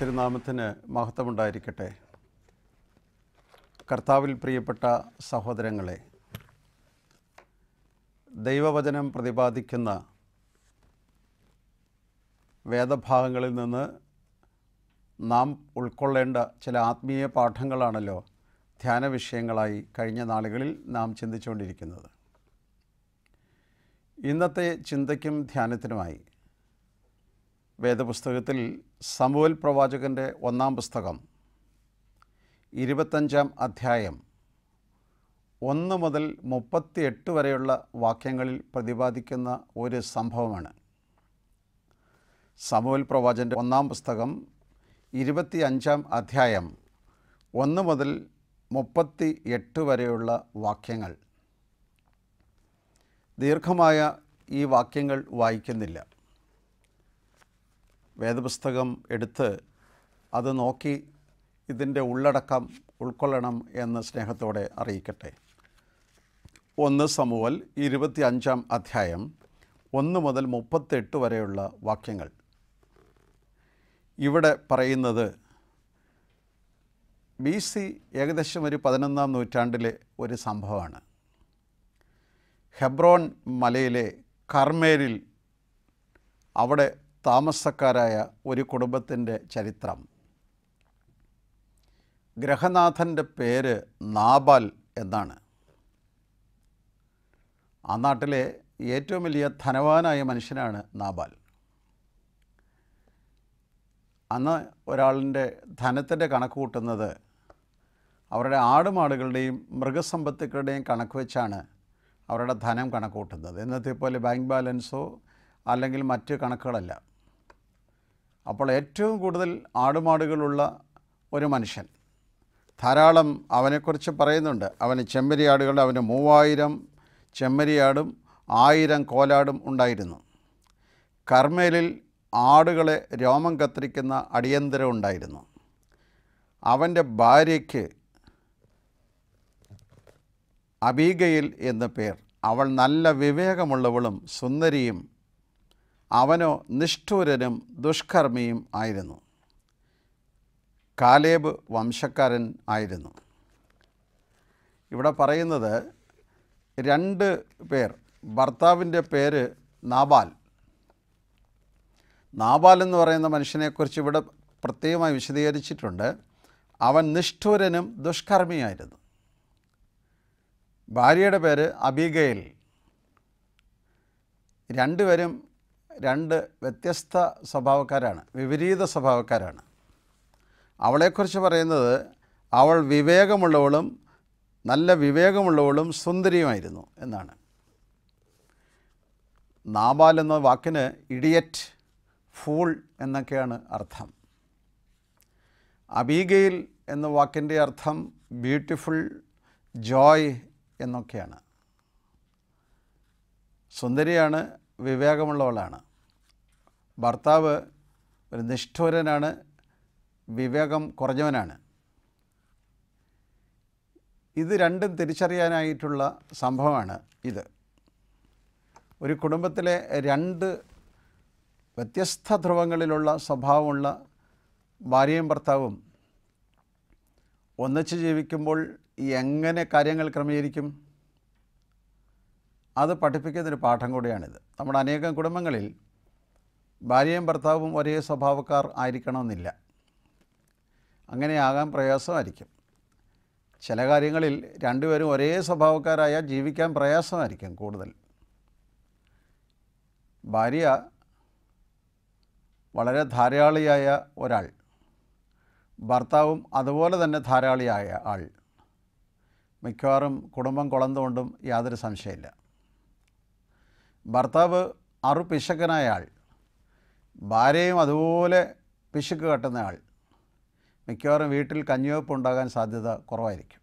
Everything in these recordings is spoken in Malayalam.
തിരുനാമത്തിന് മഹത്വമുണ്ടായിരിക്കട്ടെ കർത്താവിൽ പ്രിയപ്പെട്ട സഹോദരങ്ങളെ ദൈവവചനം പ്രതിപാദിക്കുന്ന വേദഭാഗങ്ങളിൽ നിന്ന് നാം ഉൾക്കൊള്ളേണ്ട ചില ആത്മീയ പാഠങ്ങളാണല്ലോ ധ്യാന വിഷയങ്ങളായി കഴിഞ്ഞ നാളുകളിൽ നാം ചിന്തിച്ചുകൊണ്ടിരിക്കുന്നത് ഇന്നത്തെ ചിന്തയ്ക്കും ധ്യാനത്തിനുമായി വേദപുസ്തകത്തിൽ സമൂൽ പ്രവാചകൻ്റെ ഒന്നാം പുസ്തകം ഇരുപത്തഞ്ചാം അധ്യായം ഒന്ന് മുതൽ മുപ്പത്തിയെട്ട് വരെയുള്ള വാക്യങ്ങളിൽ പ്രതിപാദിക്കുന്ന ഒരു സംഭവമാണ് സമൂൽ പ്രവാചൻ്റെ ഒന്നാം പുസ്തകം ഇരുപത്തി അഞ്ചാം അധ്യായം ഒന്ന് മുതൽ മുപ്പത്തി എട്ട് വരെയുള്ള വാക്യങ്ങൾ ദീർഘമായ ഈ വാക്യങ്ങൾ വായിക്കുന്നില്ല വേദപുസ്തകം എടുത്ത് അത് നോക്കി ഇതിൻ്റെ ഉള്ളടക്കം ഉൾക്കൊള്ളണം എന്ന് സ്നേഹത്തോടെ അറിയിക്കട്ടെ ഒന്ന് സമൂവൽ ഇരുപത്തി അഞ്ചാം അധ്യായം ഒന്ന് മുതൽ മുപ്പത്തെട്ട് വരെയുള്ള വാക്യങ്ങൾ ഇവിടെ പറയുന്നത് ബി സി ഏകദേശം ഒരു പതിനൊന്നാം നൂറ്റാണ്ടിലെ ഒരു സംഭവമാണ് ഹെബ്രോൺ മലയിലെ കർമേലിൽ അവിടെ താമസക്കാരായ ഒരു കുടുംബത്തിൻ്റെ ചരിത്രം ഗ്രഹനാഥൻ്റെ പേര് നാബാൽ എന്നാണ് ആ നാട്ടിലെ ഏറ്റവും വലിയ ധനവാനായ മനുഷ്യനാണ് നാബാൽ അന്ന് ഒരാളിൻ്റെ ധനത്തിൻ്റെ കണക്ക് കൂട്ടുന്നത് അവരുടെ ആടുമാടുകളുടെയും മൃഗസമ്പത്തുക്കളുടെയും കണക്ക് വെച്ചാണ് അവരുടെ ധനം കണക്ക് കൂട്ടുന്നത് ഇന്നത്തെ പോലെ ബാങ്ക് ബാലൻസോ അല്ലെങ്കിൽ മറ്റ് കണക്കുകളല്ല അപ്പോൾ ഏറ്റവും കൂടുതൽ ആടുമാടുകളുള്ള ഒരു മനുഷ്യൻ ധാരാളം അവനെക്കുറിച്ച് പറയുന്നുണ്ട് അവന് ചെമ്മരിയാടുകൾ അവന് മൂവായിരം ചെമ്മരിയാടും ആയിരം കോലാടും ഉണ്ടായിരുന്നു കർമ്മേലിൽ ആടുകളെ രോമം കത്തിരിക്കുന്ന അടിയന്തരം ഉണ്ടായിരുന്നു അവൻ്റെ ഭാര്യയ്ക്ക് അബീഗയിൽ എന്ന പേർ അവൾ നല്ല വിവേകമുള്ളവളും സുന്ദരിയും അവനോ നിഷ്ഠൂരനും ദുഷ്കർമ്മിയും ആയിരുന്നു കാലേബ് വംശക്കാരൻ ആയിരുന്നു ഇവിടെ പറയുന്നത് രണ്ട് പേർ ഭർത്താവിൻ്റെ പേര് നാബാൽ നാബാൽ എന്ന് പറയുന്ന മനുഷ്യനെക്കുറിച്ച് ഇവിടെ പ്രത്യേകമായി വിശദീകരിച്ചിട്ടുണ്ട് അവൻ നിഷ്ഠൂരനും ദുഷ്കർമ്മിയായിരുന്നു ഭാര്യയുടെ പേര് അബിഗയിൽ രണ്ടുപേരും രണ്ട് വ്യത്യസ്ത സ്വഭാവക്കാരാണ് വിപരീത സ്വഭാവക്കാരാണ് അവളെക്കുറിച്ച് പറയുന്നത് അവൾ വിവേകമുള്ളവളും നല്ല വിവേകമുള്ളവളും സുന്ദരിയുമായിരുന്നു എന്നാണ് നാബാൽ എന്ന വാക്കിന് ഇഡിയറ്റ് ഫൂൾ എന്നൊക്കെയാണ് അർത്ഥം അബീഗയിൽ എന്ന വാക്കിൻ്റെ അർത്ഥം ബ്യൂട്ടിഫുൾ ജോയ് എന്നൊക്കെയാണ് സുന്ദരിയാണ് വിവേകമുള്ളവളാണ് ഭർത്താവ് ഒരു നിഷ്ഠൂരനാണ് വിവേകം കുറഞ്ഞവനാണ് ഇത് രണ്ടും തിരിച്ചറിയാനായിട്ടുള്ള സംഭവമാണ് ഇത് ഒരു കുടുംബത്തിലെ രണ്ട് വ്യത്യസ്ത ധ്രുവങ്ങളിലുള്ള സ്വഭാവമുള്ള ഭാര്യയും ഭർത്താവും ഒന്നിച്ച് ജീവിക്കുമ്പോൾ എങ്ങനെ കാര്യങ്ങൾ ക്രമീകരിക്കും അത് പഠിപ്പിക്കുന്നൊരു പാഠം കൂടിയാണിത് നമ്മുടെ അനേകം കുടുംബങ്ങളിൽ ഭാര്യയും ഭർത്താവും ഒരേ സ്വഭാവക്കാർ ആയിരിക്കണമെന്നില്ല അങ്ങനെ ആകാൻ പ്രയാസമായിരിക്കും ചില കാര്യങ്ങളിൽ രണ്ടുപേരും ഒരേ സ്വഭാവക്കാരായാൽ ജീവിക്കാൻ പ്രയാസമായിരിക്കും കൂടുതൽ ഭാര്യ വളരെ ധാരാളിയായ ഒരാൾ ഭർത്താവും അതുപോലെ തന്നെ ധാരാളിയായ ആൾ മിക്കവാറും കുടുംബം കുളന്നുകൊണ്ടും യാതൊരു സംശയമില്ല ഭർത്താവ് അറു പിശക്കനായ ആൾ ഭാര്യയും അതുപോലെ പിശുക്ക് കട്ടുന്ന ആൾ മിക്കവാറും വീട്ടിൽ കഞ്ഞിവെപ്പ് ഉണ്ടാകാൻ സാധ്യത കുറവായിരിക്കും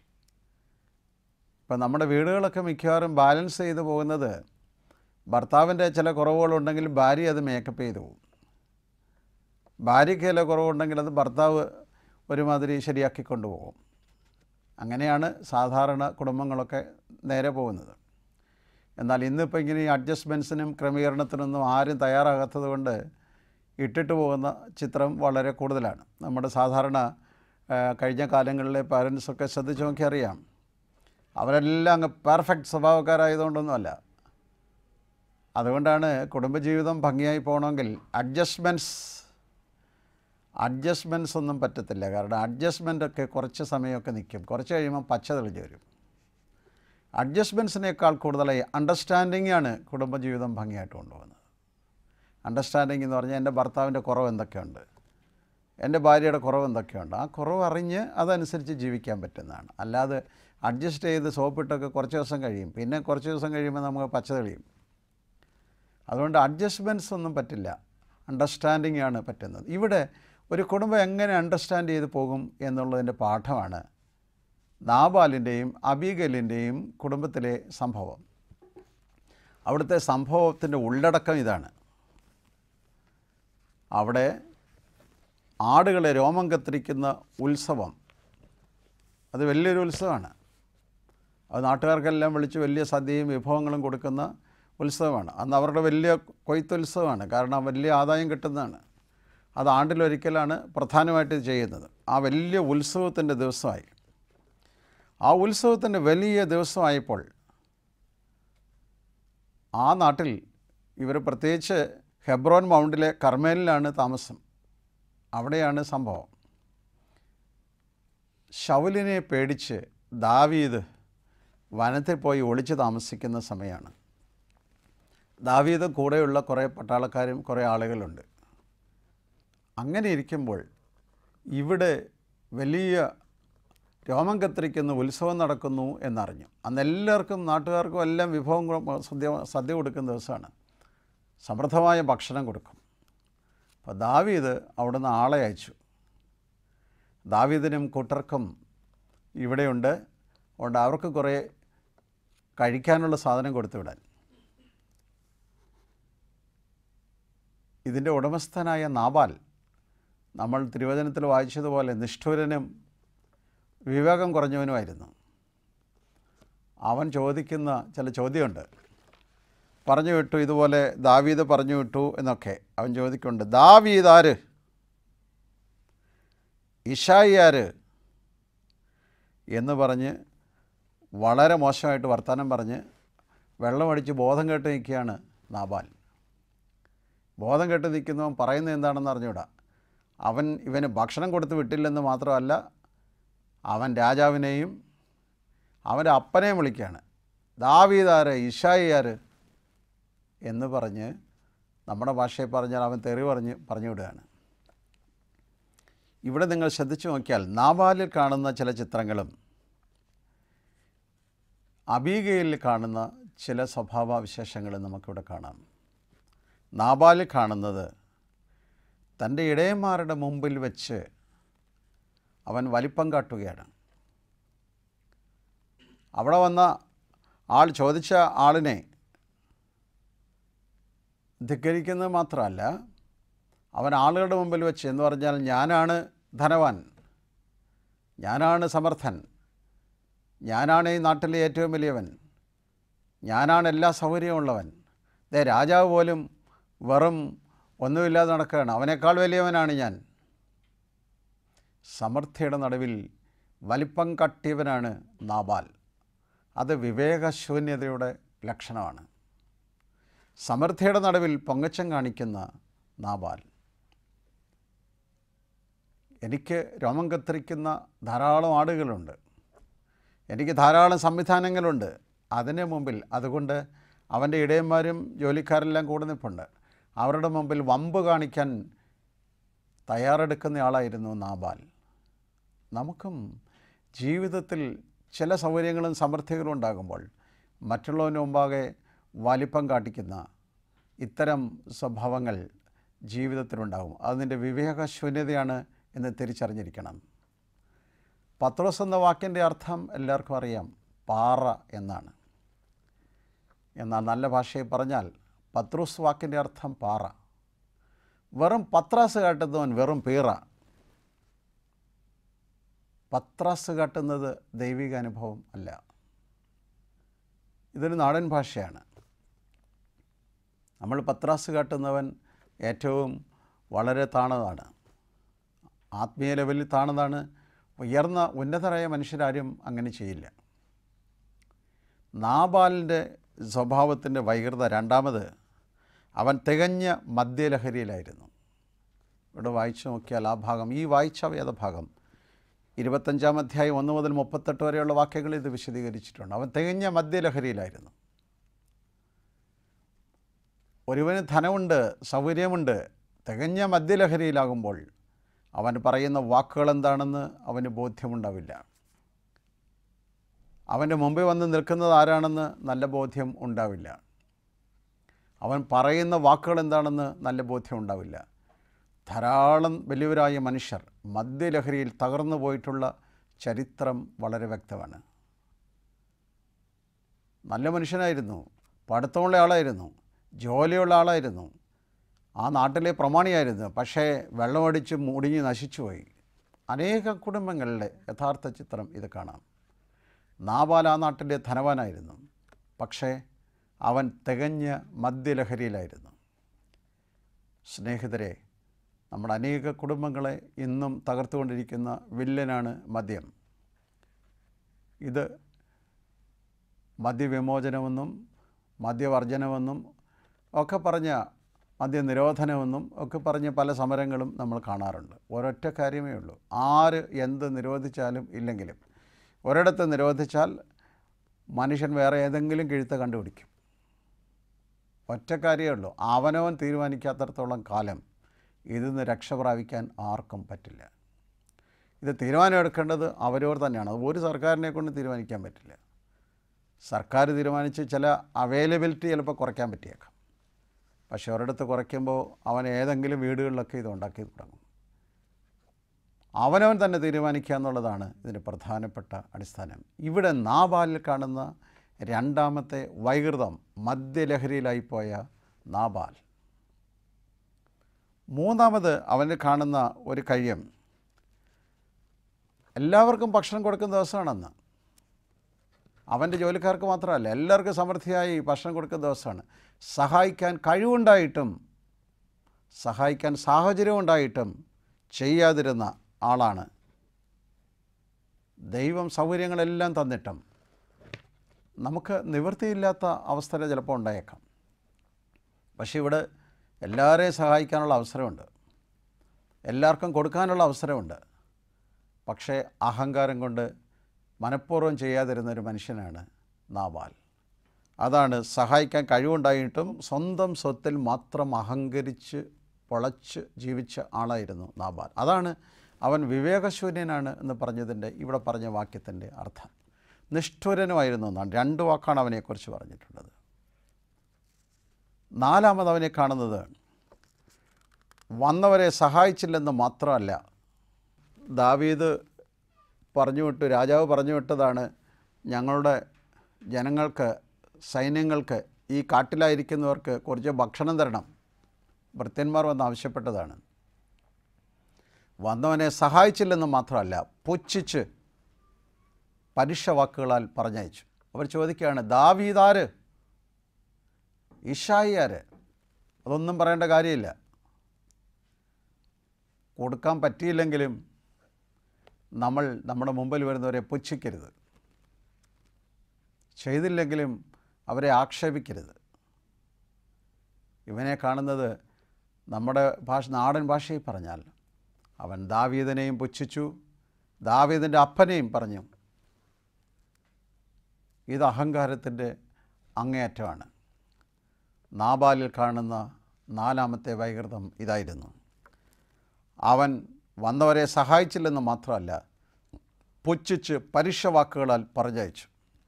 ഇപ്പം നമ്മുടെ വീടുകളൊക്കെ മിക്കവാറും ബാലൻസ് ചെയ്ത് പോകുന്നത് ഭർത്താവിൻ്റെ ചില കുറവുകളുണ്ടെങ്കിൽ ഭാര്യ അത് മേക്കപ്പ് ചെയ്തു പോകും ഭാര്യയ്ക്ക് ചില കുറവുണ്ടെങ്കിൽ അത് ഭർത്താവ് ഒരുമാതിരി ശരിയാക്കി കൊണ്ടുപോകും അങ്ങനെയാണ് സാധാരണ കുടുംബങ്ങളൊക്കെ നേരെ പോകുന്നത് എന്നാൽ ഇന്നിപ്പോൾ ഇങ്ങനെ ഈ അഡ്ജസ്റ്റ്മെൻറ്റ്സിനും ക്രമീകരണത്തിനൊന്നും ആരും തയ്യാറാകാത്തത് കൊണ്ട് ഇട്ടിട്ട് പോകുന്ന ചിത്രം വളരെ കൂടുതലാണ് നമ്മുടെ സാധാരണ ആ, കഴിഞ്ഞ കാലങ്ങളിലെ പാരൻസൊക്കെ ശ്രദ്ധിച്ച് നോക്കി അറിയാം അവരെല്ലാം അങ്ങ് പെർഫെക്റ്റ് സ്വഭാവക്കാരായതുകൊണ്ടൊന്നുമല്ല അതുകൊണ്ടാണ് കുടുംബജീവിതം ഭംഗിയായി പോകണമെങ്കിൽ അഡ്ജസ്റ്റ്മെൻറ്റ്സ് അഡ്ജസ്റ്റ്മെൻറ്റ്സ് ഒന്നും പറ്റത്തില്ല കാരണം അഡ്ജസ്റ്റ്മെൻ്റ് ഒക്കെ കുറച്ച് സമയമൊക്കെ നിൽക്കും കുറച്ച് കഴിയുമ്പോൾ പച്ച തെളിഞ്ഞ് വരും അഡ്ജസ്റ്റ്മെൻറ്റ്സിനേക്കാൾ കൂടുതലായി അണ്ടർസ്റ്റാൻഡിംഗ് ആണ് കുടുംബജീവിതം ഭംഗിയായിട്ട് കൊണ്ടുപോകുന്നത് അണ്ടർസ്റ്റാൻഡിംഗ് എന്ന് പറഞ്ഞാൽ എൻ്റെ ഭർത്താവിൻ്റെ കുറവ് എന്തൊക്കെയുണ്ട് എൻ്റെ ഭാര്യയുടെ കുറവ് എന്തൊക്കെയുണ്ട് ആ കുറവ് അറിഞ്ഞ് അതനുസരിച്ച് ജീവിക്കാൻ പറ്റുന്നതാണ് അല്ലാതെ അഡ്ജസ്റ്റ് ചെയ്ത് സോപ്പിട്ടൊക്കെ കുറച്ച് ദിവസം കഴിയും പിന്നെ കുറച്ച് ദിവസം കഴിയുമ്പോൾ നമുക്ക് പച്ച തെളിയും അതുകൊണ്ട് അഡ്ജസ്റ്റ്മെൻറ്റ്സ് ഒന്നും പറ്റില്ല അണ്ടർസ്റ്റാൻഡിംഗ് ആണ് പറ്റുന്നത് ഇവിടെ ഒരു കുടുംബം എങ്ങനെ അണ്ടർസ്റ്റാൻഡ് ചെയ്ത് പോകും എന്നുള്ളതിൻ്റെ പാഠമാണ് നാബാലിൻ്റെയും അബീഗലിൻ്റെയും കുടുംബത്തിലെ സംഭവം അവിടുത്തെ സംഭവത്തിൻ്റെ ഉള്ളടക്കം ഇതാണ് അവിടെ ആടുകളെ രോമം കത്തിരിക്കുന്ന ഉത്സവം അത് വലിയൊരു ഉത്സവമാണ് അത് നാട്ടുകാർക്കെല്ലാം വിളിച്ച് വലിയ സദ്യയും വിഭവങ്ങളും കൊടുക്കുന്ന ഉത്സവമാണ് അന്ന് അവരുടെ വലിയ കൊയ്ത്തുത്സവമാണ് കാരണം വലിയ ആദായം കിട്ടുന്നതാണ് അത് ആണ്ടിലൊരിക്കലാണ് പ്രധാനമായിട്ട് ഇത് ചെയ്യുന്നത് ആ വലിയ ഉത്സവത്തിൻ്റെ ദിവസമായി ആ ഉത്സവത്തിൻ്റെ വലിയ ദിവസമായപ്പോൾ ആ നാട്ടിൽ ഇവർ പ്രത്യേകിച്ച് ഹെബ്രോൻ മൗണ്ടിലെ കർമേലിലാണ് താമസം അവിടെയാണ് സംഭവം ഷൗലിനെ പേടിച്ച് ദാവീദ് വനത്തിൽ പോയി ഒളിച്ച് താമസിക്കുന്ന സമയമാണ് ദാവീദ് കൂടെയുള്ള കുറേ പട്ടാളക്കാരും കുറേ ആളുകളുണ്ട് അങ്ങനെ ഇരിക്കുമ്പോൾ ഇവിടെ വലിയ രോമം കത്തിരിക്കുന്ന ഉത്സവം നടക്കുന്നു എന്നറിഞ്ഞു അന്ന് എല്ലാവർക്കും നാട്ടുകാർക്കും എല്ലാം വിഭവം കൊ- സദ്യ സദ്യ കൊടുക്കുന്ന ദിവസമാണ് സമൃദ്ധമായ ഭക്ഷണം കൊടുക്കും അപ്പോൾ ദാവീദ് അവിടുന്ന് ആളെ അയച്ചു ദാവീദിനും കൂട്ടർക്കും ഇവിടെയുണ്ട് അതുകൊണ്ട് അവർക്ക് കുറേ കഴിക്കാനുള്ള സാധനം കൊടുത്തു വിടാൻ ഇതിൻ്റെ ഉടമസ്ഥനായ നാബാൽ നമ്മൾ തിരുവചനത്തിൽ വായിച്ചതുപോലെ നിഷ്ഠൂരനും വിവേകം കുറഞ്ഞവനുമായിരുന്നു അവൻ ചോദിക്കുന്ന ചില ചോദ്യമുണ്ട് പറഞ്ഞു വിട്ടു ഇതുപോലെ ദാവീദ് പറഞ്ഞു വിട്ടു എന്നൊക്കെ അവൻ ചോദിക്കുന്നുണ്ട് ദാവീദ് ആര് ഇഷായി ആര് എന്ന് പറഞ്ഞ് വളരെ മോശമായിട്ട് വർത്തമാനം പറഞ്ഞ് വെള്ളമടിച്ച് ബോധം കേട്ട് നിൽക്കുകയാണ് നാബാൽ ബോധം കെട്ട് നിൽക്കുന്നവൻ പറയുന്നത് എന്താണെന്ന് അറിഞ്ഞൂടാ അവൻ ഇവന് ഭക്ഷണം കൊടുത്ത് വിട്ടില്ലെന്ന് മാത്രമല്ല അവൻ രാജാവിനെയും അവൻ്റെ അപ്പനെയും വിളിക്കുകയാണ് ദാവീദാര് ഇഷായിയാര് എന്ന് പറഞ്ഞ് നമ്മുടെ ഭാഷയിൽ പറഞ്ഞാൽ അവൻ തെറി പറഞ്ഞ് പറഞ്ഞു വിടുകയാണ് ഇവിടെ നിങ്ങൾ ശ്രദ്ധിച്ചു നോക്കിയാൽ നാബാലിൽ കാണുന്ന ചില ചിത്രങ്ങളും അബീഗയിൽ കാണുന്ന ചില സ്വഭാവവിശേഷങ്ങളും നമുക്കിവിടെ കാണാം നാബാലിൽ കാണുന്നത് തൻ്റെ ഇടയന്മാരുടെ മുമ്പിൽ വെച്ച് അവൻ വലിപ്പം കാട്ടുകയാണ് അവിടെ വന്ന ആൾ ചോദിച്ച ആളിനെ ധിക്കരിക്കുന്നത് മാത്രമല്ല അവൻ ആളുകളുടെ മുമ്പിൽ വെച്ച് എന്ന് പറഞ്ഞാൽ ഞാനാണ് ധനവാൻ ഞാനാണ് സമർത്ഥൻ ഞാനാണ് ഈ നാട്ടിലെ ഏറ്റവും വലിയവൻ ഞാനാണ് എല്ലാ സൗകര്യമുള്ളവൻ ദേ രാജാവ് പോലും വെറും ഒന്നുമില്ലാതെ നടക്കുകയാണ് അവനേക്കാൾ വലിയവനാണ് ഞാൻ സമൃദ്ധിയുടെ നടുവിൽ വലിപ്പം കട്ടിയവനാണ് നാബാൽ അത് വിവേകശൂന്യതയുടെ ലക്ഷണമാണ് സമൃദ്ധിയുടെ നടുവിൽ പൊങ്ങച്ചം കാണിക്കുന്ന നാബാൽ എനിക്ക് രോമം കത്തിരിക്കുന്ന ധാരാളം ആടുകളുണ്ട് എനിക്ക് ധാരാളം സംവിധാനങ്ങളുണ്ട് അതിന് മുമ്പിൽ അതുകൊണ്ട് അവൻ്റെ ഇടയന്മാരും ജോലിക്കാരെല്ലാം കൂടെ നിൽപ്പുണ്ട് അവരുടെ മുമ്പിൽ വമ്പ് കാണിക്കാൻ തയ്യാറെടുക്കുന്ന ആളായിരുന്നു നാബാൽ നമുക്കും ജീവിതത്തിൽ ചില സൗകര്യങ്ങളും സമൃദ്ധികളും ഉണ്ടാകുമ്പോൾ മറ്റുള്ളവന് മുമ്പാകെ വലിപ്പം കാട്ടിക്കുന്ന ഇത്തരം സ്വഭാവങ്ങൾ ജീവിതത്തിലുണ്ടാകും അതിൻ്റെ വിവേകശൂന്യതയാണ് എന്ന് തിരിച്ചറിഞ്ഞിരിക്കണം പത്രോസ് എന്ന വാക്കിൻ്റെ അർത്ഥം എല്ലാവർക്കും അറിയാം പാറ എന്നാണ് എന്നാൽ നല്ല ഭാഷയിൽ പറഞ്ഞാൽ പത്രോസ് വാക്കിൻ്റെ അർത്ഥം പാറ വെറും പത്രാസ് കാട്ടുന്നവൻ വെറും പീറ പത്രാസ് കാട്ടുന്നത് ദൈവിക അനുഭവം അല്ല ഇതൊരു നാടൻ ഭാഷയാണ് നമ്മൾ പത്രാസ് കാട്ടുന്നവൻ ഏറ്റവും വളരെ താണതാണ് ആത്മീയ ലെവലിൽ താണതാണ് ഉയർന്ന ഉന്നതരായ മനുഷ്യരാരും അങ്ങനെ ചെയ്യില്ല നാബാലിൻ്റെ സ്വഭാവത്തിൻ്റെ വൈകൃത രണ്ടാമത് അവൻ തികഞ്ഞ മദ്യലഹരിയിലായിരുന്നു ഇവിടെ വായിച്ചു നോക്കിയാൽ ആ ഭാഗം ഈ വായിച്ച വേദഭാഗം ഇരുപത്തഞ്ചാം അധ്യായം ഒന്ന് മുതൽ മുപ്പത്തെട്ട് വരെയുള്ള വാക്യങ്ങൾ ഇത് വിശദീകരിച്ചിട്ടുണ്ട് അവൻ തികഞ്ഞ മദ്യലഹരിയിലായിരുന്നു ഒരുവന് ധനമുണ്ട് സൗകര്യമുണ്ട് തികഞ്ഞ മദ്യലഹരിയിലാകുമ്പോൾ അവൻ പറയുന്ന വാക്കുകൾ എന്താണെന്ന് അവന് ബോധ്യമുണ്ടാവില്ല അവൻ്റെ മുമ്പിൽ വന്ന് നിൽക്കുന്നത് ആരാണെന്ന് നല്ല ബോധ്യം ഉണ്ടാവില്ല അവൻ പറയുന്ന വാക്കുകൾ എന്താണെന്ന് നല്ല ബോധ്യം ഉണ്ടാവില്ല ധാരാളം വലിയവരായ മനുഷ്യർ മദ്യലഹരിയിൽ തകർന്നു പോയിട്ടുള്ള ചരിത്രം വളരെ വ്യക്തമാണ് നല്ല മനുഷ്യനായിരുന്നു പഠിത്തമുള്ള ആളായിരുന്നു ജോലിയുള്ള ആളായിരുന്നു ആ നാട്ടിലെ പ്രമാണിയായിരുന്നു പക്ഷേ വെള്ളമടിച്ച് മുടിഞ്ഞ് നശിച്ചുപോയി അനേകം കുടുംബങ്ങളുടെ യഥാർത്ഥ ചിത്രം ഇത് കാണാം നാബാൽ ആ നാട്ടിലെ ധനവാനായിരുന്നു പക്ഷേ അവൻ തികഞ്ഞ മദ്യലഹരിയിലായിരുന്നു സ്നേഹിതരെ നമ്മുടെ അനേക കുടുംബങ്ങളെ ഇന്നും തകർത്തുകൊണ്ടിരിക്കുന്ന വില്ലനാണ് മദ്യം ഇത് മദ്യവിമോചനമെന്നും മദ്യവർജനമെന്നും ഒക്കെ പറഞ്ഞ മദ്യനിരോധനമെന്നും ഒക്കെ പറഞ്ഞ് പല സമരങ്ങളും നമ്മൾ കാണാറുണ്ട് ഒരൊറ്റ കാര്യമേ ഉള്ളൂ ആര് എന്ത് നിരോധിച്ചാലും ഇല്ലെങ്കിലും ഒരിടത്ത് നിരോധിച്ചാൽ മനുഷ്യൻ വേറെ ഏതെങ്കിലും കിഴുത്ത കണ്ടുപിടിക്കും ഒറ്റ കാര്യമേ ഉള്ളൂ അവനവൻ തീരുമാനിക്കാത്തടത്തോളം കാലം ഇതിൽ നിന്ന് രക്ഷ പ്രാപിക്കാൻ ആർക്കും പറ്റില്ല ഇത് തീരുമാനമെടുക്കേണ്ടത് അവരവർ തന്നെയാണ് അത് ഒരു സർക്കാരിനെ കൊണ്ട് തീരുമാനിക്കാൻ പറ്റില്ല സർക്കാർ തീരുമാനിച്ച് ചില അവൈലബിലിറ്റി ചിലപ്പോൾ കുറയ്ക്കാൻ പറ്റിയേക്കാം പക്ഷേ ഒരിടത്ത് കുറയ്ക്കുമ്പോൾ അവൻ ഏതെങ്കിലും വീടുകളിലൊക്കെ ഇത് ഉണ്ടാക്കി തുടങ്ങും അവനവൻ തന്നെ തീരുമാനിക്കുക എന്നുള്ളതാണ് ഇതിൻ്റെ പ്രധാനപ്പെട്ട അടിസ്ഥാനം ഇവിടെ നാബാലിൽ കാണുന്ന രണ്ടാമത്തെ വൈകൃതം മദ്യലഹരിയിലായിപ്പോയ നാബാൽ മൂന്നാമത് അവന് കാണുന്ന ഒരു കഴിയം എല്ലാവർക്കും ഭക്ഷണം കൊടുക്കുന്ന ദിവസമാണെന്ന് അവൻ്റെ ജോലിക്കാർക്ക് മാത്രമല്ല എല്ലാവർക്കും സമൃദ്ധിയായി ഭക്ഷണം കൊടുക്കുന്ന ദിവസമാണ് സഹായിക്കാൻ കഴിവുണ്ടായിട്ടും സഹായിക്കാൻ സാഹചര്യം ഉണ്ടായിട്ടും ചെയ്യാതിരുന്ന ആളാണ് ദൈവം സൗകര്യങ്ങളെല്ലാം തന്നിട്ടും നമുക്ക് നിവൃത്തിയില്ലാത്ത അവസ്ഥ ചിലപ്പോൾ ഉണ്ടായേക്കാം പക്ഷേ ഇവിടെ എല്ലാവരെയും സഹായിക്കാനുള്ള അവസരമുണ്ട് എല്ലാവർക്കും കൊടുക്കാനുള്ള അവസരമുണ്ട് പക്ഷേ അഹങ്കാരം കൊണ്ട് മനഃപൂർവ്വം ചെയ്യാതിരുന്ന ഒരു മനുഷ്യനാണ് നാബാൽ അതാണ് സഹായിക്കാൻ കഴിവുണ്ടായിട്ടും സ്വന്തം സ്വത്തിൽ മാത്രം അഹങ്കരിച്ച് പൊളച്ച് ജീവിച്ച ആളായിരുന്നു നാബാൽ അതാണ് അവൻ വിവേകശൂന്യനാണ് എന്ന് പറഞ്ഞതിൻ്റെ ഇവിടെ പറഞ്ഞ വാക്യത്തിൻ്റെ അർത്ഥം നിഷ്ഠുരനുമായിരുന്നു എന്നാണ് രണ്ട് വാക്കാണ് അവനെക്കുറിച്ച് പറഞ്ഞിട്ടുള്ളത് നാലാമത് അവനെ കാണുന്നത് വന്നവരെ സഹായിച്ചില്ലെന്ന് മാത്രമല്ല ദാവീദ് പറഞ്ഞു വിട്ടു രാജാവ് പറഞ്ഞു വിട്ടതാണ് ഞങ്ങളുടെ ജനങ്ങൾക്ക് സൈന്യങ്ങൾക്ക് ഈ കാട്ടിലായിരിക്കുന്നവർക്ക് കുറച്ച് ഭക്ഷണം തരണം ഭൃത്യന്മാർ വന്ന് ആവശ്യപ്പെട്ടതാണ് വന്നവനെ സഹായിച്ചില്ലെന്ന് മാത്രമല്ല പുച്ഛിച്ച് പരുഷ വാക്കുകളാൽ പറഞ്ഞയച്ചു അവർ ചോദിക്കുകയാണ് ദാവീദാര് ഇഷായി ആര് അതൊന്നും പറയേണ്ട കാര്യമില്ല കൊടുക്കാൻ പറ്റിയില്ലെങ്കിലും നമ്മൾ നമ്മുടെ മുമ്പിൽ വരുന്നവരെ പുച്ഛിക്കരുത് ചെയ്തില്ലെങ്കിലും അവരെ ആക്ഷേപിക്കരുത് ഇവനെ കാണുന്നത് നമ്മുടെ ഭാഷ നാടൻ ഭാഷയിൽ പറഞ്ഞാൽ അവൻ ദാവീദിനെയും പുച്ഛിച്ചു ദാവീദിൻ്റെ അപ്പനെയും പറഞ്ഞു ഇത് അഹങ്കാരത്തിൻ്റെ അങ്ങേയറ്റമാണ് നാബാലിൽ കാണുന്ന നാലാമത്തെ വൈകൃതം ഇതായിരുന്നു അവൻ വന്നവരെ സഹായിച്ചില്ലെന്ന് മാത്രമല്ല പുച്ഛിച്ച് പരുഷ വാക്കുകളാൽ പറഞ്ഞയച്ചു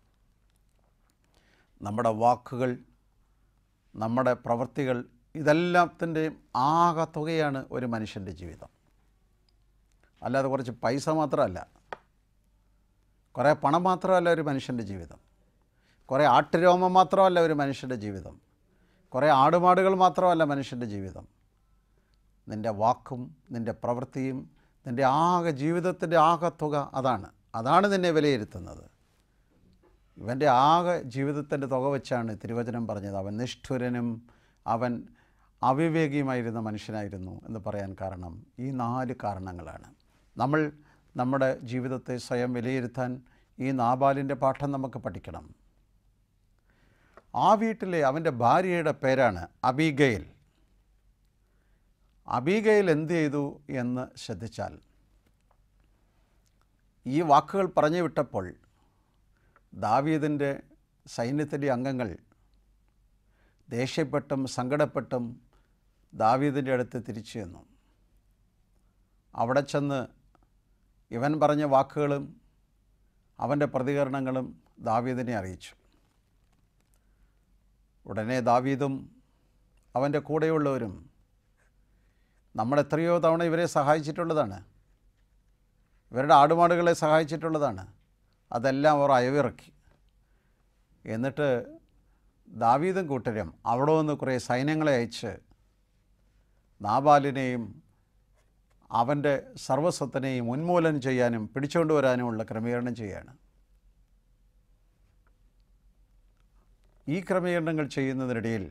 നമ്മുടെ വാക്കുകൾ നമ്മുടെ പ്രവൃത്തികൾ ഇതെല്ലാത്തിൻ്റെയും ആകെ തുകയാണ് ഒരു മനുഷ്യൻ്റെ ജീവിതം അല്ലാതെ കുറച്ച് പൈസ മാത്രമല്ല കുറേ പണം മാത്രമല്ല ഒരു മനുഷ്യൻ്റെ ജീവിതം കുറേ ആട്ടുരോമം മാത്രമല്ല ഒരു മനുഷ്യൻ്റെ ജീവിതം കുറേ ആടുമാടുകൾ മാത്രമല്ല മനുഷ്യൻ്റെ ജീവിതം നിൻ്റെ വാക്കും നിൻ്റെ പ്രവൃത്തിയും നിൻ്റെ ആകെ ജീവിതത്തിൻ്റെ ആകെ തുക അതാണ് അതാണ് നിന്നെ വിലയിരുത്തുന്നത് ഇവൻ്റെ ആകെ ജീവിതത്തിൻ്റെ തുക വെച്ചാണ് തിരുവചനം പറഞ്ഞത് അവൻ നിഷ്ഠുരനും അവൻ അവിവേകിയുമായിരുന്ന മനുഷ്യനായിരുന്നു എന്ന് പറയാൻ കാരണം ഈ നാല് കാരണങ്ങളാണ് നമ്മൾ നമ്മുടെ ജീവിതത്തെ സ്വയം വിലയിരുത്താൻ ഈ നാബാലിൻ്റെ പാഠം നമുക്ക് പഠിക്കണം ആ വീട്ടിലെ അവൻ്റെ ഭാര്യയുടെ പേരാണ് അബീഗയിൽ അബീഗയിൽ എന്ത് ചെയ്തു എന്ന് ശ്രദ്ധിച്ചാൽ ഈ വാക്കുകൾ പറഞ്ഞു വിട്ടപ്പോൾ ദാവീദിൻ്റെ സൈന്യത്തിലെ അംഗങ്ങൾ ദേഷ്യപ്പെട്ടും സങ്കടപ്പെട്ടും ദാവീദിൻ്റെ അടുത്ത് തിരിച്ചു ചെന്നു അവിടെ ചെന്ന് ഇവൻ പറഞ്ഞ വാക്കുകളും അവൻ്റെ പ്രതികരണങ്ങളും ദാവീദിനെ അറിയിച്ചു ഉടനെ ദാവീദും അവൻ്റെ കൂടെയുള്ളവരും നമ്മൾ എത്രയോ തവണ ഇവരെ സഹായിച്ചിട്ടുള്ളതാണ് ഇവരുടെ ആടുമാടുകളെ സഹായിച്ചിട്ടുള്ളതാണ് അതെല്ലാം അവർ അയവിറക്കി എന്നിട്ട് ദാവീദും കൂട്ടരും അവിടെ നിന്ന് കുറേ സൈന്യങ്ങളെ അയച്ച് നാബാലിനെയും അവൻ്റെ സർവസ്വത്തിനെയും ഉന്മൂലനം ചെയ്യാനും പിടിച്ചുകൊണ്ട് വരാനുമുള്ള ക്രമീകരണം ചെയ്യാണ് ഈ ക്രമീകരണങ്ങൾ ചെയ്യുന്നതിനിടയിൽ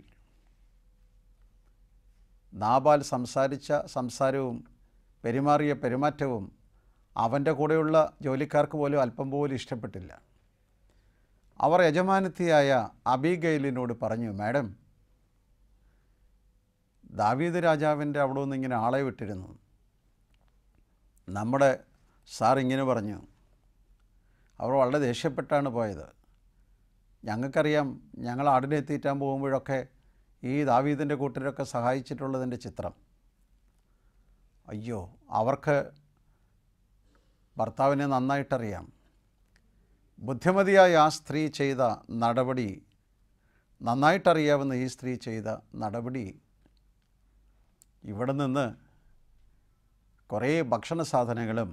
നാബാൽ സംസാരിച്ച സംസാരവും പെരുമാറിയ പെരുമാറ്റവും അവൻ്റെ കൂടെയുള്ള ജോലിക്കാർക്ക് പോലും അല്പം പോലും ഇഷ്ടപ്പെട്ടില്ല അവർ യജമാനത്തിയായ അബിഗൈലിനോട് പറഞ്ഞു മാഡം ദാവീദ് രാജാവിൻ്റെ അവിടെ നിന്ന് ഇങ്ങനെ ആളെ വിട്ടിരുന്നു നമ്മുടെ സാർ ഇങ്ങനെ പറഞ്ഞു അവർ വളരെ ദേഷ്യപ്പെട്ടാണ് പോയത് ഞങ്ങൾക്കറിയാം ഞങ്ങൾ ആടിനെ തീറ്റാൻ പോകുമ്പോഴൊക്കെ ഈ ദാവീദിൻ്റെ കൂട്ടരൊക്കെ സഹായിച്ചിട്ടുള്ളതിൻ്റെ ചിത്രം അയ്യോ അവർക്ക് ഭർത്താവിനെ നന്നായിട്ടറിയാം ബുദ്ധിമതിയായ ആ സ്ത്രീ ചെയ്ത നടപടി നന്നായിട്ടറിയാവുന്ന ഈ സ്ത്രീ ചെയ്ത നടപടി ഇവിടെ നിന്ന് കുറേ ഭക്ഷണ സാധനങ്ങളും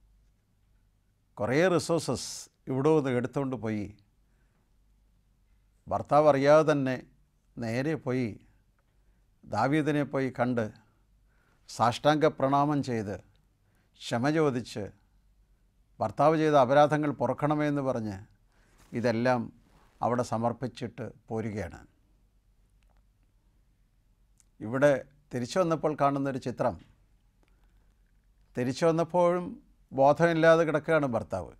കുറേ റിസോഴ്സസ് ഇവിടെ നിന്ന് എടുത്തുകൊണ്ട് പോയി ഭർത്താവ് അറിയാതെ തന്നെ നേരെ പോയി ദാവീദിനെ പോയി കണ്ട് സാഷ്ടാംഗ പ്രണാമം ചെയ്ത് ക്ഷമ ചോദിച്ച് ഭർത്താവ് ചെയ്ത അപരാധങ്ങൾ പൊറുക്കണമെന്ന് പറഞ്ഞ് ഇതെല്ലാം അവിടെ സമർപ്പിച്ചിട്ട് പോരുകയാണ് ഇവിടെ തിരിച്ചു വന്നപ്പോൾ കാണുന്നൊരു ചിത്രം തിരിച്ചു വന്നപ്പോഴും ബോധമില്ലാതെ കിടക്കുകയാണ് ഭർത്താവ്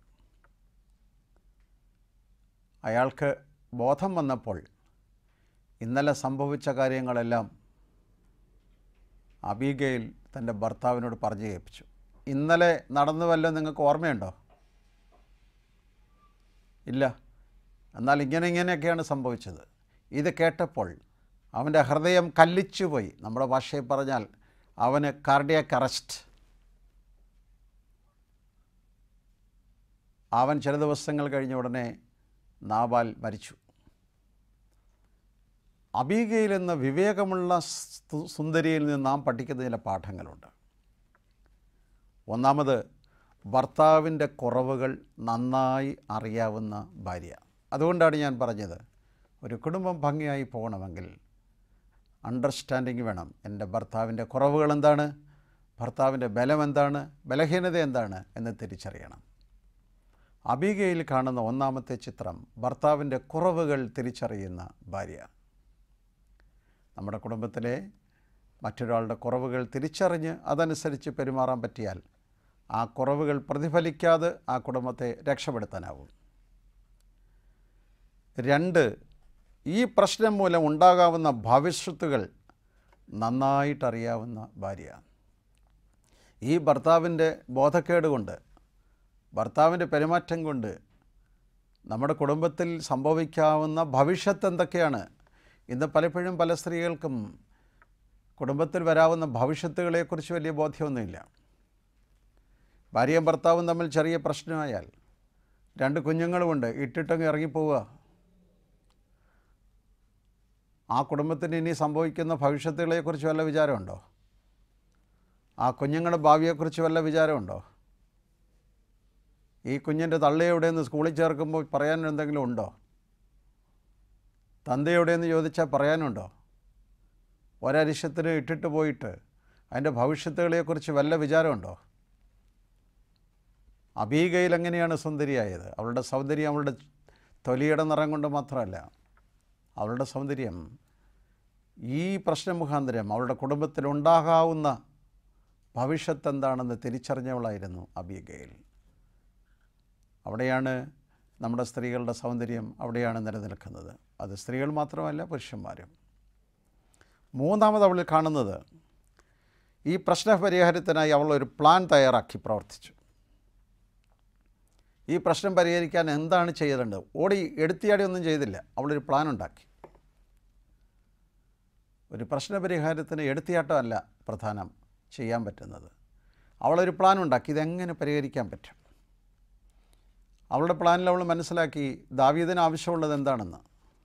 അയാൾക്ക് ബോധം വന്നപ്പോൾ ഇന്നലെ സംഭവിച്ച കാര്യങ്ങളെല്ലാം അബീഗയിൽ തൻ്റെ ഭർത്താവിനോട് പറഞ്ഞു കേൾപ്പിച്ചു ഇന്നലെ നടന്നു വല്ലതും നിങ്ങൾക്ക് ഓർമ്മയുണ്ടോ ഇല്ല എന്നാൽ ഇങ്ങനെ ഇങ്ങനെയൊക്കെയാണ് സംഭവിച്ചത് ഇത് കേട്ടപ്പോൾ അവൻ്റെ ഹൃദയം കല്ലിച്ചുപോയി നമ്മുടെ ഭാഷയിൽ പറഞ്ഞാൽ അവന് കാർഡിയാക് അറസ്റ്റ് അവൻ ചില ദിവസങ്ങൾ കഴിഞ്ഞ ഉടനെ നാബാൽ മരിച്ചു അബീഗയിൽ എന്ന വിവേകമുള്ള സു- സുന്ദരിയിൽ നിന്ന് നാം പഠിക്കുന്ന ചില പാഠങ്ങളുണ്ട് ഒന്നാമത് ഭർത്താവിൻ്റെ കുറവുകൾ നന്നായി അറിയാവുന്ന ഭാര്യ അതുകൊണ്ടാണ് ഞാൻ പറഞ്ഞത് ഒരു കുടുംബം ഭംഗിയായി പോകണമെങ്കിൽ അണ്ടർസ്റ്റാൻഡിങ് വേണം എൻ്റെ ഭർത്താവിൻ്റെ കുറവുകൾ എന്താണ് ഭർത്താവിൻ്റെ ബലം എന്താണ് ബലഹീനത എന്താണ് എന്ന് തിരിച്ചറിയണം അബികയിൽ കാണുന്ന ഒന്നാമത്തെ ചിത്രം ഭർത്താവിൻ്റെ കുറവുകൾ തിരിച്ചറിയുന്ന ഭാര്യ നമ്മുടെ കുടുംബത്തിലെ മറ്റൊരാളുടെ കുറവുകൾ തിരിച്ചറിഞ്ഞ് അതനുസരിച്ച് പെരുമാറാൻ പറ്റിയാൽ ആ കുറവുകൾ പ്രതിഫലിക്കാതെ ആ കുടുംബത്തെ രക്ഷപ്പെടുത്താനാവും രണ്ട് ഈ പ്രശ്നം മൂലം ഉണ്ടാകാവുന്ന ഭവിഷ്യത്തുകൾ നന്നായിട്ടറിയാവുന്ന ഭാര്യ ഈ ഭർത്താവിൻ്റെ ബോധക്കേട് കൊണ്ട് ഭർത്താവിൻ്റെ പെരുമാറ്റം കൊണ്ട് നമ്മുടെ കുടുംബത്തിൽ സംഭവിക്കാവുന്ന ഭവിഷ്യത്ത് എന്തൊക്കെയാണ് ഇന്ന് പലപ്പോഴും പല സ്ത്രീകൾക്കും കുടുംബത്തിൽ വരാവുന്ന ഭവിഷ്യത്തുകളെക്കുറിച്ച് വലിയ ബോധ്യമൊന്നുമില്ല ഭാര്യയും ഭർത്താവും തമ്മിൽ ചെറിയ പ്രശ്നമായാൽ രണ്ട് കുഞ്ഞുങ്ങളുമുണ്ട് ഇട്ടിട്ടങ്ങ് ഇറങ്ങിപ്പോവുക ആ കുടുംബത്തിന് ഇനി സംഭവിക്കുന്ന ഭവിഷ്യത്തുകളെക്കുറിച്ച് വല്ല വിചാരമുണ്ടോ ആ കുഞ്ഞുങ്ങളുടെ ഭാവിയെക്കുറിച്ച് വല്ല വിചാരമുണ്ടോ ഈ കുഞ്ഞിൻ്റെ തള്ള എവിടെയെന്ന് സ്കൂളിൽ ചേർക്കുമ്പോൾ പറയാൻ എന്തെങ്കിലും ഉണ്ടോ തന്ത എവിടെയെന്ന് ചോദിച്ചാൽ പറയാനുണ്ടോ ഒരരിശത്തിന് ഇട്ടിട്ട് പോയിട്ട് അതിൻ്റെ ഭവിഷ്യത്തുകളെക്കുറിച്ച് വല്ല വിചാരമുണ്ടോ അബീഗയിൽ എങ്ങനെയാണ് സുന്ദരിയായത് അവളുടെ സൗന്ദര്യം അവളുടെ തൊലിയുടെ നിറം കൊണ്ട് മാത്രമല്ല അവളുടെ സൗന്ദര്യം ഈ പ്രശ്നം മുഖാന്തരം അവളുടെ കുടുംബത്തിലുണ്ടാകാവുന്ന ഭവിഷ്യത്ത് എന്താണെന്ന് തിരിച്ചറിഞ്ഞവളായിരുന്നു അബിഗയിൽ അവിടെയാണ് നമ്മുടെ സ്ത്രീകളുടെ സൗന്ദര്യം അവിടെയാണ് നിലനിൽക്കുന്നത് അത് സ്ത്രീകൾ മാത്രമല്ല പുരുഷന്മാരും മൂന്നാമത് അവളിൽ കാണുന്നത് ഈ പ്രശ്നപരിഹാരത്തിനായി അവൾ ഒരു പ്ലാൻ തയ്യാറാക്കി പ്രവർത്തിച്ചു ഈ പ്രശ്നം പരിഹരിക്കാൻ എന്താണ് ചെയ്യേണ്ടത് ഓടി എടുത്തിയാടി ഒന്നും ചെയ്തില്ല അവളൊരു പ്ലാൻ ഉണ്ടാക്കി ഒരു പ്രശ്നപരിഹാരത്തിന് എടുത്തിയാട്ടമല്ല പ്രധാനം ചെയ്യാൻ പറ്റുന്നത് അവളൊരു പ്ലാൻ ഉണ്ടാക്കി ഇതെങ്ങനെ പരിഹരിക്കാൻ പറ്റും അവളുടെ പ്ലാനിൽ അവൾ മനസ്സിലാക്കി ദാവീദിന് ആവശ്യമുള്ളത് എന്താണെന്ന്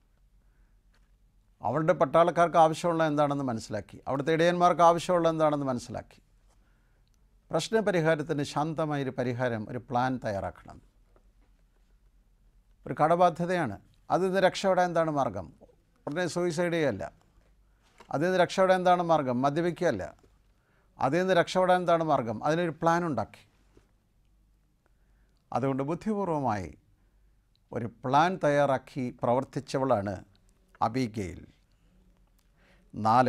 അവളുടെ പട്ടാളക്കാർക്ക് ആവശ്യമുള്ളത് എന്താണെന്ന് മനസ്സിലാക്കി അവിടുത്തെ ഇടയന്മാർക്ക് ആവശ്യമുള്ളത് എന്താണെന്ന് മനസ്സിലാക്കി പ്രശ്നപരിഹാരത്തിന് ശാന്തമായൊരു പരിഹാരം ഒരു പ്ലാൻ തയ്യാറാക്കണം ഒരു കടബാധ്യതയാണ് അതിൽ നിന്ന് രക്ഷപ്പെടാൻ എന്താണ് മാർഗം ഉടനെ സൂയിസൈഡ് ചെയ്യല്ല അതിൽ നിന്ന് രക്ഷപ്പെടാൻ എന്താണ് മാർഗം മദ്യപിക്കുകയല്ല അതിൽ നിന്ന് രക്ഷപ്പെടാൻ എന്താണ് മാർഗം അതിനൊരു പ്ലാൻ ഉണ്ടാക്കി അതുകൊണ്ട് ബുദ്ധിപൂർവമായി ഒരു പ്ലാൻ തയ്യാറാക്കി പ്രവർത്തിച്ചവളാണ് അബിഗെയിൽ നാല്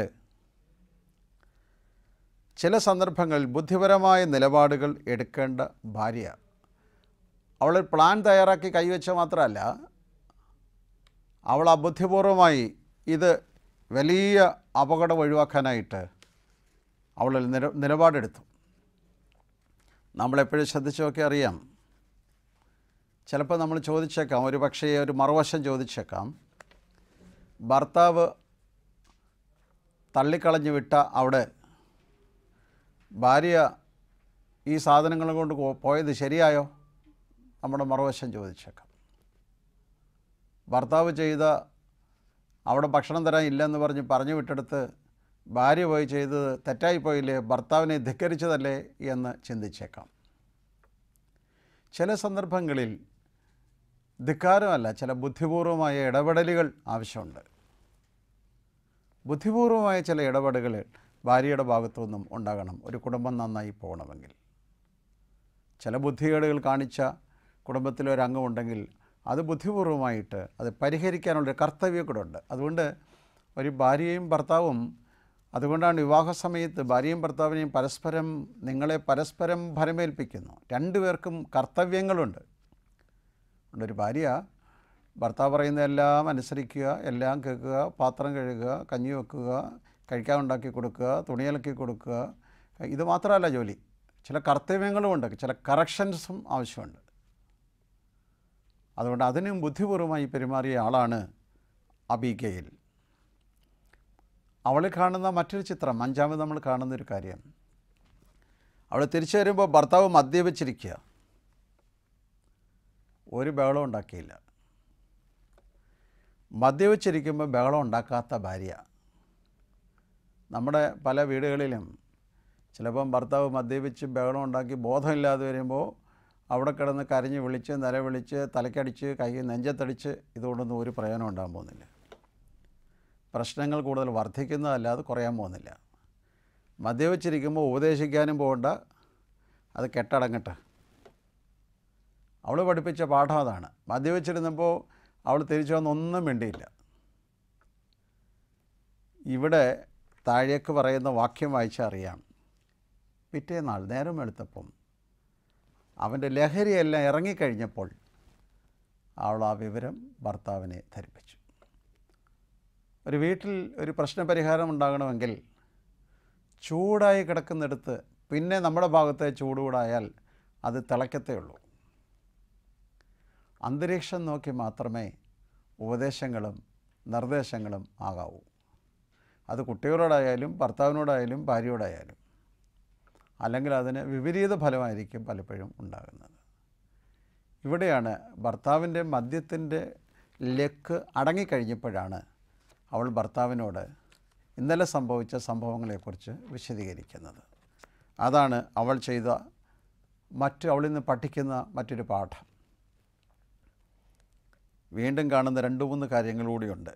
ചില സന്ദർഭങ്ങളിൽ ബുദ്ധിപരമായ നിലപാടുകൾ എടുക്കേണ്ട ഭാര്യ അവൾ പ്ലാൻ തയ്യാറാക്കി കൈവച്ച മാത്രമല്ല അവൾ അബുദ്ധിപൂർവമായി ഇത് വലിയ അപകടം ഒഴിവാക്കാനായിട്ട് അവൾ നില നിലപാടെടുത്തു നമ്മളെപ്പോഴും ശ്രദ്ധിച്ചു നോക്കി അറിയാം ചിലപ്പോൾ നമ്മൾ ചോദിച്ചേക്കാം ഒരു പക്ഷേ ഒരു മറുവശം ചോദിച്ചേക്കാം ഭർത്താവ് തള്ളിക്കളഞ്ഞു വിട്ട അവിടെ ഭാര്യ ഈ സാധനങ്ങൾ കൊണ്ട് പോ- പോയത് ശരിയായോ നമ്മുടെ മറുവശം ചോദിച്ചേക്കാം ഭർത്താവ് ചെയ്ത അവിടെ ഭക്ഷണം തരാൻ ഇല്ലെന്ന് പറഞ്ഞ് പറഞ്ഞു വിട്ടെടുത്ത് ഭാര്യ പോയി ചെയ്തത് തെറ്റായിപ്പോയില്ലേ ഭർത്താവിനെ ധിക്കരിച്ചതല്ലേ എന്ന് ചിന്തിച്ചേക്കാം ചില സന്ദർഭങ്ങളിൽ ധിക്കാരമല്ല ചില ബുദ്ധിപൂർവമായ ഇടപെടലുകൾ ആവശ്യമുണ്ട് ബുദ്ധിപൂർവമായ ചില ഇടപെടലുകൾ ഭാര്യയുടെ ഭാഗത്തു നിന്നും ഉണ്ടാകണം ഒരു കുടുംബം നന്നായി പോകണമെങ്കിൽ ചില ബുദ്ധികേടുകൾ കാണിച്ച കുടുംബത്തിലൊരു അംഗമുണ്ടെങ്കിൽ അത് ബുദ്ധിപൂർവമായിട്ട് അത് പരിഹരിക്കാനുള്ളൊരു കർത്തവ്യം കൂടെ ഉണ്ട് അതുകൊണ്ട് ഒരു ഭാര്യയും ഭർത്താവും അതുകൊണ്ടാണ് വിവാഹ സമയത്ത് ഭാര്യയും ഭർത്താവിനെയും പരസ്പരം നിങ്ങളെ പരസ്പരം ഭരമേൽപ്പിക്കുന്നു രണ്ടുപേർക്കും കർത്തവ്യങ്ങളുണ്ട് അതുകൊണ്ട് ഒരു ഭാര്യ ഭർത്താവ് പറയുന്നതെല്ലാം അനുസരിക്കുക എല്ലാം കേൾക്കുക പാത്രം കഴുകുക കഞ്ഞി വെക്കുക കഴിക്കാൻ ഉണ്ടാക്കി കൊടുക്കുക തുണിയലക്കി കൊടുക്കുക ഇത് മാത്രമല്ല ജോലി ചില കർത്തവ്യങ്ങളുമുണ്ട് ചില കറക്ഷൻസും ആവശ്യമുണ്ട് അതുകൊണ്ട് അതിനും ബുദ്ധിപൂർവമായി പെരുമാറിയ ആളാണ് അബിഗയിൽ അവൾ കാണുന്ന മറ്റൊരു ചിത്രം അഞ്ചാമത് നമ്മൾ കാണുന്നൊരു കാര്യം അവൾ തിരിച്ചു വരുമ്പോൾ ഭർത്താവ് മദ്യപിച്ചിരിക്കുക ഒരു ബഹളം ഉണ്ടാക്കിയില്ല മദ്യപിച്ചിരിക്കുമ്പോൾ ബഹളം ഉണ്ടാക്കാത്ത ഭാര്യ നമ്മുടെ പല വീടുകളിലും ചിലപ്പം ഭർത്താവ് മദ്യപിച്ച് ബഹളം ഉണ്ടാക്കി ബോധമില്ലാതെ വരുമ്പോൾ അവിടെ കിടന്ന് കരഞ്ഞ് വിളിച്ച് നിലവിളിച്ച് തലക്കടിച്ച് കൈ നെഞ്ചത്തടിച്ച് ഇതുകൊണ്ടൊന്നും ഒരു പ്രയോജനം ഉണ്ടാകാൻ പോകുന്നില്ല പ്രശ്നങ്ങൾ കൂടുതൽ വർദ്ധിക്കുന്നതല്ലാതെ കുറയാൻ പോകുന്നില്ല മദ്യപിച്ചിരിക്കുമ്പോൾ ഉപദേശിക്കാനും പോകണ്ട അത് കെട്ടടങ്ങട്ടെ അവൾ പഠിപ്പിച്ച പാഠം അതാണ് മദ്യപിച്ചിരുന്നപ്പോൾ അവൾ തിരിച്ചു വന്ന് ഒന്നും മിണ്ടിയില്ല ഇവിടെ താഴേക്ക് പറയുന്ന വാക്യം വായിച്ചാൽ അറിയാം പിറ്റേന്നാൾ നേരം വെളുത്തപ്പം അവൻ്റെ ലഹരിയെല്ലാം ഇറങ്ങിക്കഴിഞ്ഞപ്പോൾ അവൾ ആ വിവരം ഭർത്താവിനെ ധരിപ്പിച്ചു ഒരു വീട്ടിൽ ഒരു പ്രശ്നപരിഹാരം ഉണ്ടാകണമെങ്കിൽ ചൂടായി കിടക്കുന്നിടത്ത് പിന്നെ നമ്മുടെ ഭാഗത്തെ ചൂടുകൂടായാൽ അത് തിളക്കത്തേ ഉള്ളൂ അന്തരീക്ഷം നോക്കി മാത്രമേ ഉപദേശങ്ങളും നിർദ്ദേശങ്ങളും ആകാവൂ അത് കുട്ടികളോടായാലും ഭർത്താവിനോടായാലും ഭാര്യയോടായാലും അല്ലെങ്കിൽ അതിന് വിപരീത ഫലമായിരിക്കും പലപ്പോഴും ഉണ്ടാകുന്നത് ഇവിടെയാണ് ഭർത്താവിൻ്റെ മദ്യത്തിൻ്റെ ലക്ക് അടങ്ങിക്കഴിഞ്ഞപ്പോഴാണ് അവൾ ഭർത്താവിനോട് ഇന്നലെ സംഭവിച്ച സംഭവങ്ങളെക്കുറിച്ച് വിശദീകരിക്കുന്നത് അതാണ് അവൾ ചെയ്ത മറ്റ് അവളിൽ നിന്ന് പഠിക്കുന്ന മറ്റൊരു പാഠം വീണ്ടും കാണുന്ന രണ്ട് മൂന്ന് കാര്യങ്ങൾ കൂടിയുണ്ട്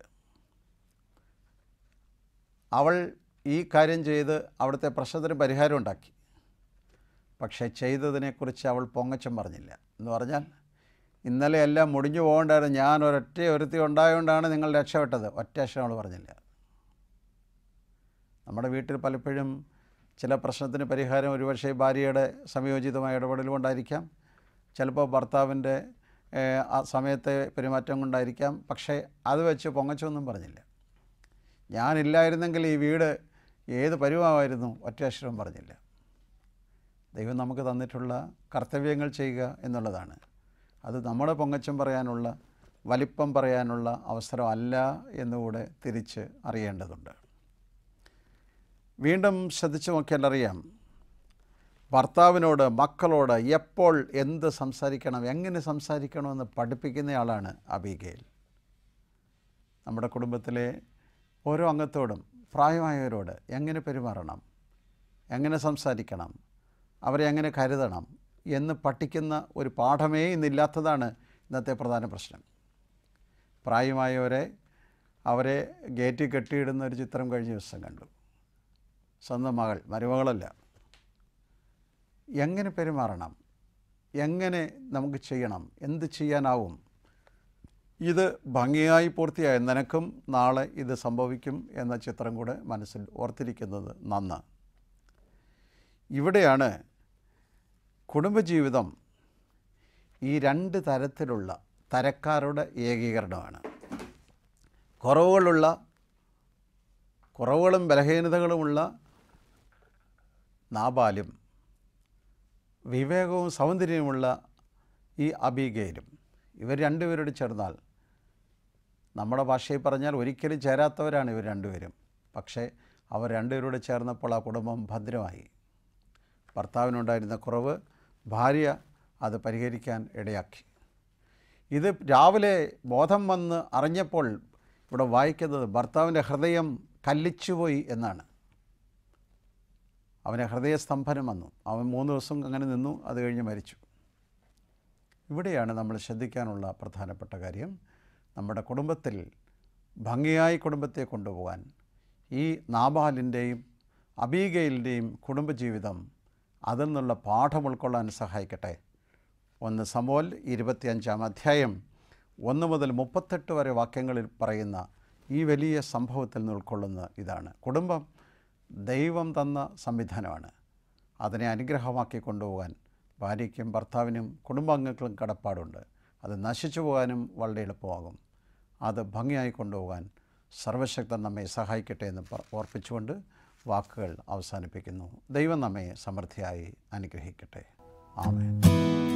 അവൾ ഈ കാര്യം ചെയ്ത് അവിടുത്തെ പ്രശ്നത്തിന് പരിഹാരം ഉണ്ടാക്കി പക്ഷേ ചെയ്തതിനെക്കുറിച്ച് അവൾ പൊങ്ങച്ചം പറഞ്ഞില്ല എന്ന് പറഞ്ഞാൽ ഇന്നലെ എല്ലാം മുടിഞ്ഞു പോകേണ്ടായിരുന്നു ഞാൻ ഒരൊറ്റ ഒരുത്തി ഉണ്ടായതുകൊണ്ടാണ് നിങ്ങൾ രക്ഷപ്പെട്ടത് ഒറ്റ അക്ഷരം അവൾ പറഞ്ഞില്ല നമ്മുടെ വീട്ടിൽ പലപ്പോഴും ചില പ്രശ്നത്തിന് പരിഹാരം ഒരുപക്ഷെ ഭാര്യയുടെ സംയോജിതമായ ഇടപെടൽ കൊണ്ടായിരിക്കാം ചിലപ്പോൾ ഭർത്താവിൻ്റെ ഏഹ്, ആ സമയത്തെ പെരുമാറ്റം കൊണ്ടായിരിക്കാം പക്ഷേ അത് വെച്ച് പൊങ്ങച്ചൊന്നും പറഞ്ഞില്ല ഞാനില്ലായിരുന്നെങ്കിൽ ഈ വീട് ഏത് പരുവമായിരുന്നു ഒറ്റ അക്ഷരം പറഞ്ഞില്ല ദൈവം നമുക്ക് തന്നിട്ടുള്ള കർത്തവ്യങ്ങൾ ചെയ്യുക എന്നുള്ളതാണ് അത് നമ്മുടെ പൊങ്ങച്ചം പറയാനുള്ള വലിപ്പം പറയാനുള്ള അവസരമല്ല എന്നുകൂടെ തിരിച്ച് അറിയേണ്ടതുണ്ട് വീണ്ടും ശ്രദ്ധിച്ചു നോക്കിയാൽ അറിയാം ഭർത്താവിനോട് മക്കളോട് എപ്പോൾ എന്ത് സംസാരിക്കണം എങ്ങനെ സംസാരിക്കണമെന്ന് പഠിപ്പിക്കുന്നയാളാണ് അബിഗേൽ നമ്മുടെ കുടുംബത്തിലെ ഓരോ അംഗത്തോടും പ്രായമായവരോട് എങ്ങനെ പെരുമാറണം എങ്ങനെ സംസാരിക്കണം അവരെ എങ്ങനെ കരുതണം എന്ന് പഠിക്കുന്ന ഒരു പാഠമേ ഇന്നില്ലാത്തതാണ് ഇന്നത്തെ പ്രധാന പ്രശ്നം പ്രായമായവരെ അവരെ ഗേറ്റിൽ കെട്ടിയിടുന്ന ഒരു ചിത്രം കഴിഞ്ഞ ദിവസം കണ്ടു സ്വന്തം മകൾ മരുമകളല്ല എങ്ങനെ പെരുമാറണം എങ്ങനെ നമുക്ക് ചെയ്യണം എന്ത് ചെയ്യാനാവും ഇത് ഭംഗിയായി പൂർത്തിയായ നിനക്കും നാളെ ഇത് സംഭവിക്കും എന്ന ചിത്രം കൂടെ മനസ്സിൽ ഓർത്തിരിക്കുന്നത് നന്ന് ഇവിടെയാണ് കുടുംബജീവിതം ഈ രണ്ട് തരത്തിലുള്ള തരക്കാരുടെ ഏകീകരണമാണ് കുറവുകളുള്ള കുറവുകളും ബലഹീനതകളുമുള്ള നാബാലും വിവേകവും സൗന്ദര്യവുമുള്ള ഈ അബിഗയിലും ഇവർ രണ്ടുപേരോട് ചേർന്നാൽ നമ്മുടെ ഭാഷയിൽ പറഞ്ഞാൽ ഒരിക്കലും ചേരാത്തവരാണ് ഇവർ രണ്ടുപേരും പക്ഷേ അവർ രണ്ടുപേരോട് ചേർന്നപ്പോൾ ആ കുടുംബം ഭദ്രമായി ഭർത്താവിനുണ്ടായിരുന്ന കുറവ് ഭാര്യ അത് പരിഹരിക്കാൻ ഇടയാക്കി ഇത് രാവിലെ ബോധം വന്ന് അറിഞ്ഞപ്പോൾ ഇവിടെ വായിക്കുന്നത് ഭർത്താവിൻ്റെ ഹൃദയം കല്ലിച്ചുപോയി എന്നാണ് അവന് ഹൃദയസ്തംഭനം വന്നു അവൻ മൂന്ന് ദിവസം അങ്ങനെ നിന്നു അത് കഴിഞ്ഞ് മരിച്ചു ഇവിടെയാണ് നമ്മൾ ശ്രദ്ധിക്കാനുള്ള പ്രധാനപ്പെട്ട കാര്യം നമ്മുടെ കുടുംബത്തിൽ ഭംഗിയായി കുടുംബത്തെ കൊണ്ടുപോകാൻ ഈ നാബാലിൻ്റെയും അബീഗയിലിൻ്റെയും കുടുംബജീവിതം അതിൽ നിന്നുള്ള പാഠം ഉൾക്കൊള്ളാൻ സഹായിക്കട്ടെ ഒന്ന് സമോൽ ഇരുപത്തിയഞ്ചാം അധ്യായം ഒന്ന് മുതൽ മുപ്പത്തെട്ട് വരെ വാക്യങ്ങളിൽ പറയുന്ന ഈ വലിയ സംഭവത്തിൽ നിന്ന് ഉൾക്കൊള്ളുന്ന ഇതാണ് കുടുംബം ദൈവം തന്ന സംവിധാനമാണ് അതിനെ അനുഗ്രഹമാക്കി കൊണ്ടുപോകാൻ ഭാര്യയ്ക്കും ഭർത്താവിനും കുടുംബാംഗങ്ങൾക്കും കടപ്പാടുണ്ട് അത് നശിച്ചു പോകാനും വളരെ എളുപ്പമാകും അത് ഭംഗിയായി കൊണ്ടുപോകാൻ സർവശക്തൻ നമ്മെ സഹായിക്കട്ടെ എന്ന് പ- ഓർപ്പിച്ചുകൊണ്ട് വാക്കുകൾ അവസാനിപ്പിക്കുന്നു ദൈവം നമ്മെ സമൃദ്ധിയായി അനുഗ്രഹിക്കട്ടെ ആമേൻ